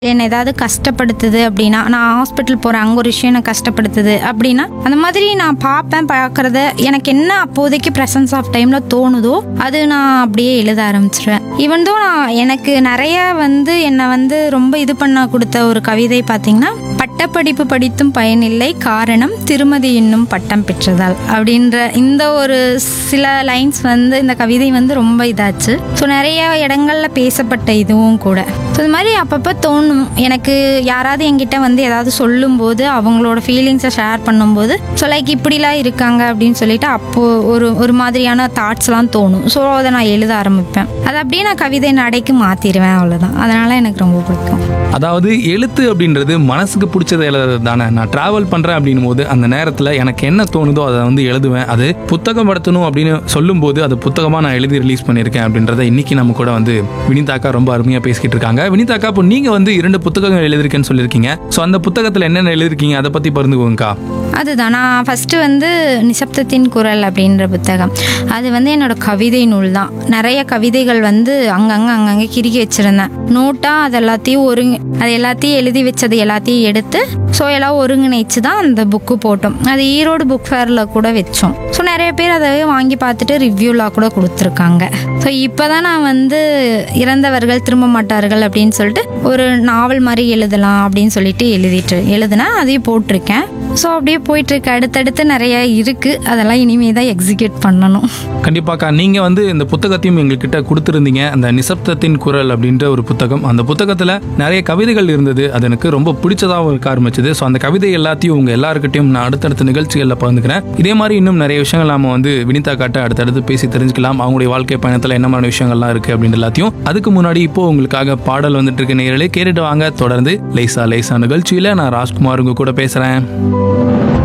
என்னை ஏதாவது கஷ்டப்படுத்துது அப்படின்னா நான் ஹாஸ்பிட்டல் போகிறேன் அங்கே ஒரு விஷயம் எனக்கு கஷ்டப்படுத்துது அப்படின்னா அந்த மாதிரி நான் பார்ப்பேன் பார்க்குறத எனக்கு என்ன அப்போதைக்கு ப்ரெசன்ஸ் ஆஃப் டைமில் தோணுதோ அது நான் அப்படியே எழுத ஆரம்பிச்சிருவேன் ஈவன் தோ நான் எனக்கு நிறைய வந்து என்னை வந்து ரொம்ப இது பண்ண கொடுத்த ஒரு கவிதை பார்த்தீங்கன்னா பட்டப்படிப்பு படித்தும் பயனில்லை காரணம் திருமதி என்னும் பட்டம் பெற்றதால் அப்படின்ற இந்த ஒரு சில லைன்ஸ் வந்து இந்த கவிதை வந்து ரொம்ப இதாச்சு ஸோ நிறைய இடங்கள்ல பேசப்பட்ட இதுவும் கூட ஸோ இது மாதிரி அப்பப்போ தோணும் எனக்கு யாராவது என்கிட்ட வந்து ஏதாவது சொல்லும்போது அவங்களோட ஃபீலிங்ஸை ஷேர் பண்ணும்போது ஸோ லைக் இப்படிலாம் இருக்காங்க அப்படின்னு சொல்லிட்டு அப்போ ஒரு ஒரு மாதிரியான தாட்ஸ்லாம் தோணும் ஸோ அதை நான் எழுத ஆரம்பிப்பேன் அதை அப்படியே நான் கவிதை நடைக்கு மாற்றிடுவேன் அவ்வளோதான் அதனால எனக்கு ரொம்ப பிடிக்கும் அதாவது எழுத்து அப்படின்றது மனசுக்கு பிடிச்சதை எழுதுறது தானே நான் டிராவல் பண்ணுறேன் அப்படின்னும் போது அந்த நேரத்தில் எனக்கு என்ன தோணுதோ அதை வந்து எழுதுவேன் அது புத்தகம் படுத்தணும் அப்படின்னு சொல்லும்போது அது புத்தகமாக நான் எழுதி ரிலீஸ் பண்ணியிருக்கேன் அப்படின்றத இன்னைக்கு நம்ம கூட வந்து வினிதாக்கா ரொம்ப அருமையாக பேசிக்கிட்டு இருக்காங்க வினிதாக்கா இப்போ நீங்கள் வந்து இரண்டு புத்தகங்கள் எழுதிருக்கேன்னு சொல்லியிருக்கீங்க ஸோ அந்த புத்தகத்தில் என்னென்ன எழுதிருக்கீங்க அதை பற்றி பகிர்ந்துக்கோங்கக்கா அதுதான் நான் ஃபஸ்ட்டு வந்து நிசப்தத்தின் குரல் அப்படின்ற புத்தகம் அது வந்து என்னோட கவிதை நூல் தான் நிறைய கவிதைகள் வந்து அங்கங்கே அங்கங்கே கிறுக்கி வச்சுருந்தேன் நோட்டாக அது எல்லாத்தையும் ஒருங்கி அது எல்லாத்தையும் எழுதி வச்சது எல்லாத்தையும் எடுத்து ஸோ எல்லாம் ஒருங்கிணைச்சு தான் அந்த புக்கு போட்டோம் அது ஈரோடு புக் ஃபேரில் கூட வச்சோம் ஸோ நிறைய பேர் அதை வாங்கி பார்த்துட்டு ரிவ்யூலாம் கூட கொடுத்துருக்காங்க ஸோ இப்போ தான் நான் வந்து இறந்தவர்கள் திரும்ப மாட்டார்கள் அப்படின்னு சொல்லிட்டு ஒரு நாவல் மாதிரி எழுதலாம் அப்படின்னு சொல்லிட்டு எழுதிட்டு எழுதுனேன் அதையும் போட்டிருக்கேன் ஸோ அப்படியே போயிட்டு இருக்கு அடுத்தடுத்து நிறைய இருக்கு அதெல்லாம் இனிமே தான் எக்ஸிக்யூட் பண்ணணும் கண்டிப்பாக்கா நீங்கள் வந்து இந்த புத்தகத்தையும் எங்ககிட்ட கொடுத்துருந்தீங்க அந்த நிசப்தத்தின் குரல் அப்படின்ற ஒரு புத்தகம் அந்த புத்தகத்தில் நிறைய கவிதைகள் இருந்தது அது எனக்கு ரொம்ப பிடிச்சதாகவும் இருக்க ஆரம்பிச்சது ஸோ அந்த கவிதை எல்லாத்தையும் உங்கள் எல்லாருக்கிட்டையும் நான் அடுத்தடுத்த நிகழ்ச்சிகளில் பகிர்ந்துக்கிறேன் இதே மாதிரி இன்னும் நிறைய விஷயங்கள் நாம வந்து வினிதா காட்ட அடுத்தடுத்து பேசி தெரிஞ்சுக்கலாம் அவங்களுடைய வாழ்க்கை பயணத்தில் என்ன மாதிரி விஷயங்கள்லாம் இருக்குது அப்படின்னு எல்லாத்தையும் அதுக்கு முன்னாடி இப்போ உங்களுக்காக பாடல் வந்துட்டு இருக்க நேரலே கேட்டுட்டு வாங்க தொடர்ந்து லைசா லைசா நிகழ்ச்சியில் நான் ராஜ்குமார் உங்க கூட பேசுகிறேன்